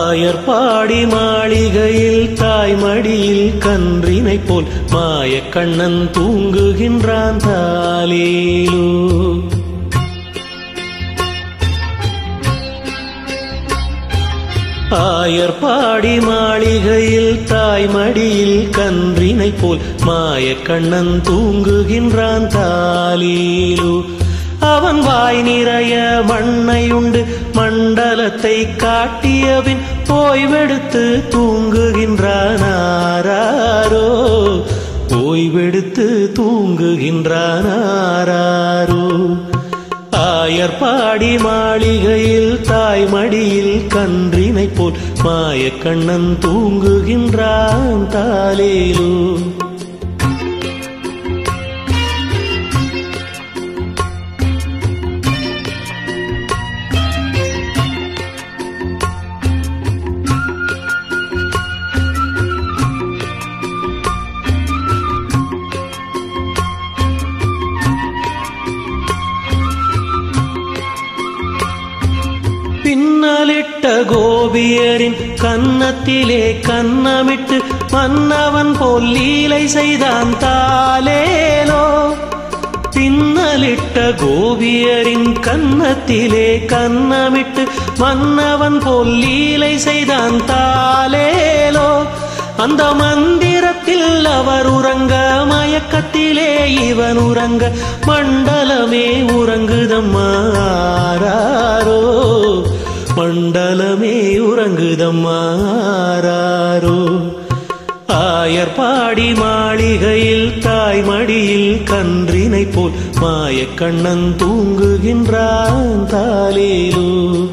ஆயர்பாடி மாளிகையில் தாய்மடியில் கன்றினை போல் மாயக்கண்ணன் தூங்குகின்றான் தாலேலோ ஆயர்பாடி மாளிகையில் தாய்மடியில் கன்றினை போல் மாயக்கண்ணன் தூங்குகின்றான் தாலீலு அவன் வாய் நிறைய மண்ணை உண்டு மண்டலத்தை காட்டியபின் ஓய்வெடுத்து தூங்குகின்றான் ஆராரோ ஓய்வெடுத்து தூங்குகின்றான் ஆராரோ ஆயர்பாடி மாளிகையில் தாய்மடியில் கன்றினை போல் மாயக்கண்ணன் தூங்குகின்றான் தாலேலோ பின்னலிட்ட கோபியரின் கன்னத்திலே கன்னமிட்டு மன்னவன் போல் லீலை செய்தான் தாலேலோ பின்னலிட்ட கோபியரின் கன்னத்திலே கன்னமிட்டு மன்னவன் போல் லீலை செய்தான் தாலேலோ அந்த மந்திரத்தில் அவர் உறங்க மயக்கத்திலே இவன் உறங்க மண்டலமே உறங்குதம்மாறாரோ மண்டலமே உறங்குதம்மாறாரோ ஆயர்பாடி மாளிகையில் தாய்மடியில் கன்றினை போல் மாயக்கண்ணன் தூங்குகின்றான் தாலேலோ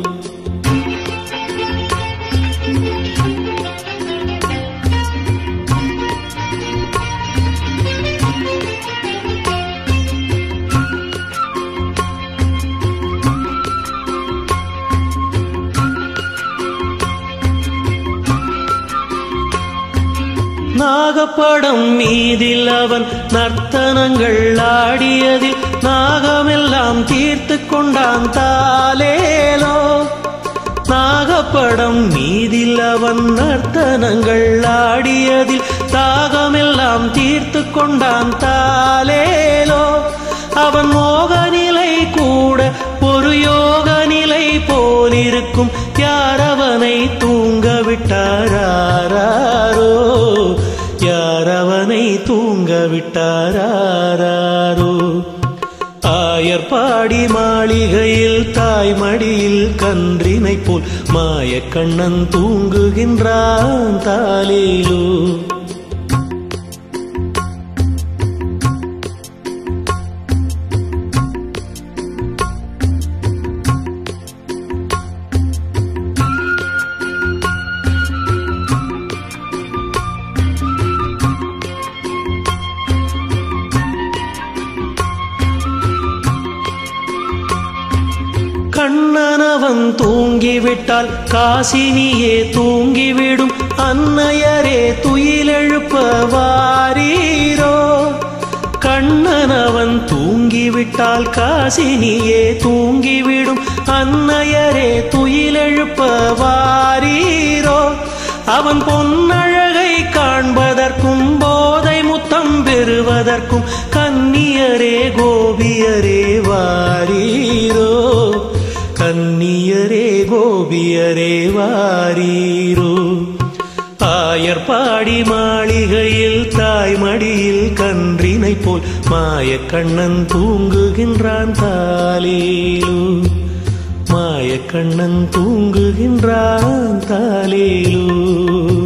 நாகப்படம் மீதில் அவன் நர்த்தனங்கள் ஆடியதில் நாகமெல்லாம் தீர்த்து கொண்டான் தாலேலோ நாகப்படம் மீதில் அவன் நர்த்தனங்கள் ஆடியதில் தாகமெல்லாம் தீர்த்து கொண்டான் தாலேலோ அவன் மோக நிலை கூட ஒரு யோக நிலை போலிருக்கும் யார் அவனை தூங்க விட்டாரோ யார் அவனை தூங்க விட்டாரோ ஆயர்பாடி மாளிகையில் தாய்மடியில் கன்றினை போல் மாயக்கண்ணன் தூங்குகின்றான் தாலேலோ கண்ணனவன் தூங்கிவிட்டால் காசினியே தூங்கிவிடும் அன்னையரே துயிலெழுப்ப வாரீரோ கண்ணனவன் தூங்கிவிட்டால் காசினியே தூங்கிவிடும் அன்னையரே துயிலெழுப்ப வாரீரோ அவன் பொன்னழகை காண்பதற்கும் போதை முத்தம் பெறுவதற்கும் கன்னியரே கோபியரே வாரீரோ கன்னியரே கோபியரே வாரீரோ ஆயர்பாடி மாளிகையில் தாய்மடியில் கன்றினை போல் மாயக்கண்ணன் தூங்குகின்றான் தாலேலோ மாயக்கண்ணன் தூங்குகின்றான் தாலேலோ